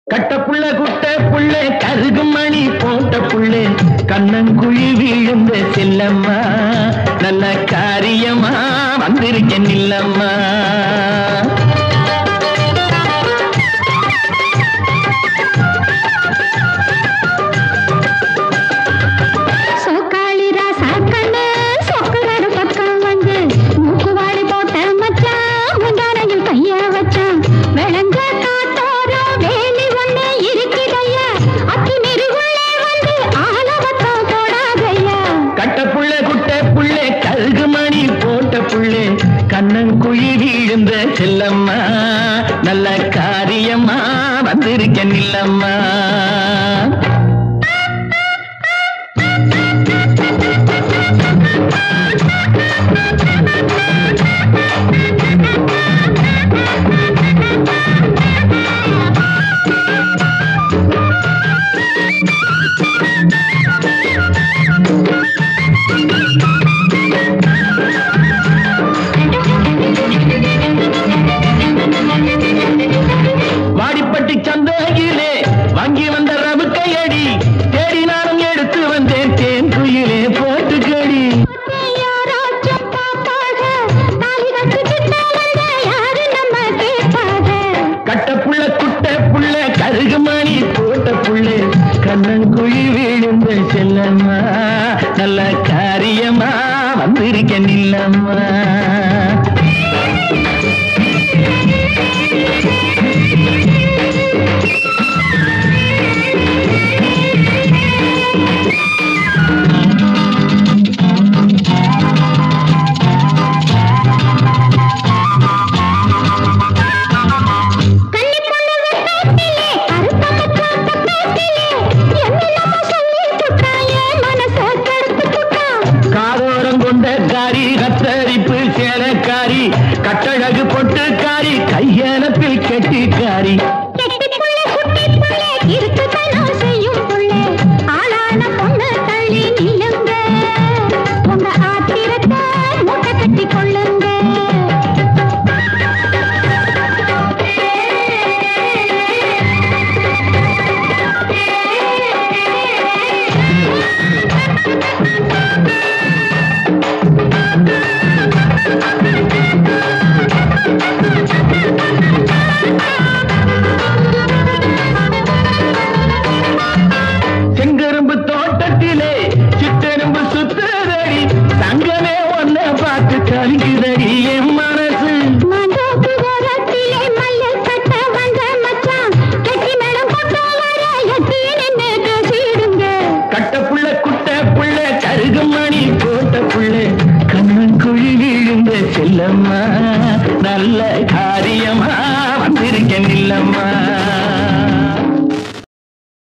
கட்ட புள்ள குட்ட புள்ள கருகு மணி போட்ட புள்ளே கண்ணங்குழி விழுந்த செல்லம்மா நல்ல காரியமா வந்திருக்க நில்லம்மா சோக்காளிரா சாக்கண்ணு சொக்குறாரு பக்கம் வந்து மூக்குவாடி போட்ட மச்சான் முந்தானையில் கைய வச்சான் விளங்க காத்தோரம் வேலி ஒண்ணு இருக்குதையா அத்தி நெருகுள்ளே வந்து ஆலவத்தம் தொடாதையா கட்ட புள்ள குட்ட புள்ளே கருகு மணி போட்ட புள்ளே கண்ணங்குழி விழுந்த செல்லம்மா நல்ல காரியமா வந்திருக்க நில்லம்மா வாடிப்பட்டி சந்தையிலே வாங்கி வந்த ரவு கையடி தேடி நானும் எடுத்து வந்தேன் தேன் குயிலே போட்டுக்கடி யாராச்சும் பாப்பாக தாலி கட்டிக்கிட்ட வந்த யாரு நம்ம கேட்பாக கட்ட புள்ள குட்ட புள்ள கருகு மணி போட்ட புள்ளே கண்ணங்குழி விழுந்த செல்லம்மா நல்ல காரியமா வந்திருக்க நில்லம்மா கன்னி பொண்ணு வெட்டத்திலே அறுப்பமக்காட்ட பேட்டிலே என்னென்னமோ சொல்லி புட்டாயே மனச கருத்து புட்டா காதோரம் கொண்ட காரி கத்தரிப்பு சேலக்காரி கட்டழகு பொட்டுக்காரி கையனப்பில் கெட்டிக்காரி கெட்டி புள்ளை குட்டி புள்ளை இருக்குதனம் செய்யும் புள்ளை ஆளான பொண்ணு தள்ளி நில்லுங்க உங்க ஆத்திரத்தை மூட்டை கட்டி கொள்ளுங்க செங்கரும்பு தோட்டத்திலே சித்தெரும்பு சுத்துதடி தங்கமே ஒன்ன பார்த்து கலிக்குதடி என் மனசு மண்டோக்கு ஓரத்திலே மல்லில் கட்ட வந்த மச்சான் கெட்டி மேளம் கொண்டு வர எட்டி நின்னு பேசிடுங்க கட்ட புள்ள குட்ட புள்ள கருகு மணி போட்ட புள்ள கண்ணன் குழி விழுந்த செல்லம்மா நல்ல காரியமா வந்திருக்க நில்லம்மா